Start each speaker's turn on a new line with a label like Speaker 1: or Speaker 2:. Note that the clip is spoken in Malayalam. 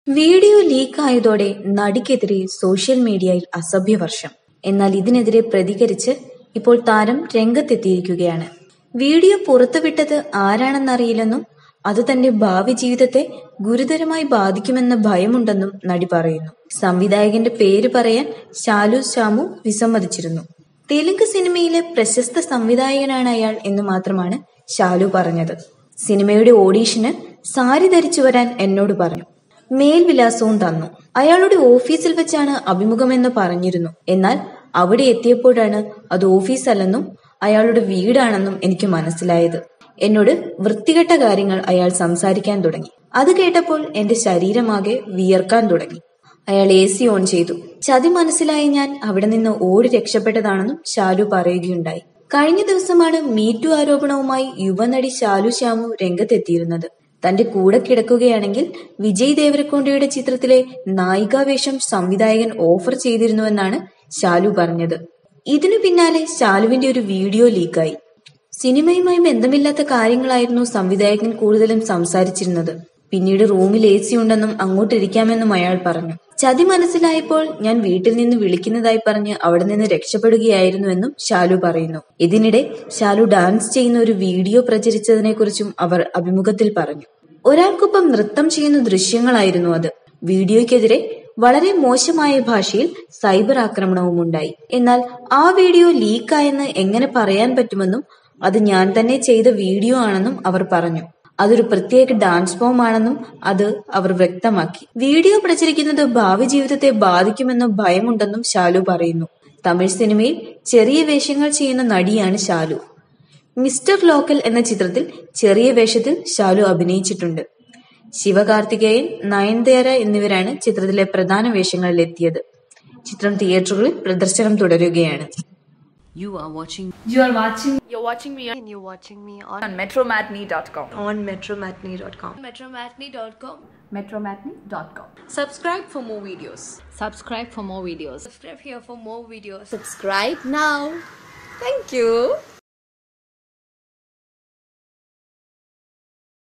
Speaker 1: വീഡിയോ ലീക്കായതോടെ നടിക്കെതിരെ സോഷ്യൽ മീഡിയയിൽ അസഭ്യവർഷം എന്നാൽ ഇതിനെതിരെ പ്രതികരിച്ച് ഇപ്പോൾ താരം രംഗത്തെത്തിയിരിക്കുകയാണ് വീഡിയോ പുറത്തുവിട്ടത് ആരാണെന്നറിയില്ലെന്നും അത് തന്റെ ഭാവി ജീവിതത്തെ ഗുരുതരമായി ബാധിക്കുമെന്ന ഭയമുണ്ടെന്നും നടി പറയുന്നു സംവിധായകന്റെ പേര് പറയാൻ ശാലു ശ്യാമു വിസമ്മതിച്ചിരുന്നു തെലുങ്ക് സിനിമയിലെ പ്രശസ്ത സംവിധായകനാണ് അയാൾ എന്ന് മാത്രമാണ് ശാലു പറഞ്ഞത് സിനിമയുടെ ഓഡീഷന് സാരി ധരിച്ചു വരാൻ എന്നോട് പറഞ്ഞു മേൽവിലാസവും തന്നു അയാളുടെ ഓഫീസിൽ വെച്ചാണ് അഭിമുഖമെന്ന് പറഞ്ഞിരുന്നു എന്നാൽ അവിടെ എത്തിയപ്പോഴാണ് അത് ഓഫീസല്ലെന്നും അയാളുടെ വീടാണെന്നും എനിക്ക് മനസ്സിലായത് എന്നോട് വൃത്തികെട്ട കാര്യങ്ങൾ അയാൾ സംസാരിക്കാൻ തുടങ്ങി അത് കേട്ടപ്പോൾ എന്റെ ശരീരമാകെ വിയർക്കാൻ തുടങ്ങി അയാൾ എ സി ഓൺ ചെയ്തു ചതി മനസ്സിലായി ഞാൻ അവിടെ നിന്ന് ഓടി രക്ഷപ്പെട്ടതാണെന്നും ശാലു പറയുകയുണ്ടായി കഴിഞ്ഞ ദിവസമാണ് മീറ്റു ആരോപണവുമായി യുവനടി ശാലു ശ്യാമു രംഗത്തെത്തിയിരുന്നത് തന്റെ കൂടെ കിടക്കുകയാണെങ്കിൽ വിജയ് ദേവരക്കൊണ്ടയുടെ ചിത്രത്തിലെ നായികാവേഷം സംവിധായകൻ ഓഫർ ചെയ്തിരുന്നുവെന്നാണ് ശാലു പറഞ്ഞത് ഇതിനു പിന്നാലെ ശാലുവിന്റെ ഒരു വീഡിയോ ലീക്കായി സിനിമയുമായി ബന്ധമില്ലാത്ത കാര്യങ്ങളായിരുന്നു സംവിധായകൻ കൂടുതലും സംസാരിച്ചിരുന്നത് പിന്നീട് റൂമിൽ എ സി ഉണ്ടെന്നും അങ്ങോട്ടിരിക്കാമെന്നും അയാൾ പറഞ്ഞു ചതി മനസ്സിലായപ്പോൾ ഞാൻ വീട്ടിൽ നിന്ന് വിളിക്കുന്നതായി പറഞ്ഞ് അവിടെ നിന്ന് രക്ഷപ്പെടുകയായിരുന്നുവെന്നും ശാലു പറയുന്നു ഇതിനിടെ ശാലു ഡാൻസ് ചെയ്യുന്ന ഒരു വീഡിയോ പ്രചരിച്ചതിനെക്കുറിച്ചും അവർ അഭിമുഖത്തിൽ പറഞ്ഞു ഒരാൾക്കൊപ്പം നൃത്തം ചെയ്യുന്ന ദൃശ്യങ്ങളായിരുന്നു അത് വീഡിയോയ്ക്കെതിരെ വളരെ മോശമായ ഭാഷയിൽ സൈബർ ആക്രമണവും ഉണ്ടായി എന്നാൽ ആ വീഡിയോ ലീക്കായെന്ന് എങ്ങനെ പറയാൻ പറ്റുമെന്നും അത് ഞാൻ തന്നെ ചെയ്ത വീഡിയോ ആണെന്നും അവർ പറഞ്ഞു അതൊരു പ്രത്യേക ഡാൻസ് ഫോം ആണെന്നും അത് അവർ വ്യക്തമാക്കി വീഡിയോ പ്രചരിക്കുന്നത് ഭാവി ജീവിതത്തെ ബാധിക്കുമെന്നും ഭയമുണ്ടെന്നും ശാലു പറയുന്നു തമിഴ് സിനിമയിൽ ചെറിയ വേഷങ്ങൾ ചെയ്യുന്ന നടിയാണ് ശാലു മിസ്റ്റർ ലോക്കൽ എന്ന ചിത്രത്തിൽ ചെറിയ വേഷത്തിൽ ശാലു അഭിനയിച്ചിട്ടുണ്ട് ശിവകാർത്തികേയൻ നയൻതാര എന്നിവരാണ് ചിത്രത്തിലെ പ്രധാന വേഷങ്ങളിൽ എത്തിയത് ചിത്രം തിയേറ്ററുകളിൽ പ്രദർശനം തുടരുകയാണ്
Speaker 2: You are watching
Speaker 3: You are watching
Speaker 4: You're watching me on
Speaker 5: and you're watching me on,
Speaker 3: on metromatney.com.
Speaker 5: on metromatney.com.
Speaker 4: metromatney.com.
Speaker 3: Metromatney.com.
Speaker 5: Subscribe for more videos.
Speaker 2: subscribe for more videos
Speaker 4: Subscribe here for more videos.
Speaker 5: Subscribe now. Thank you.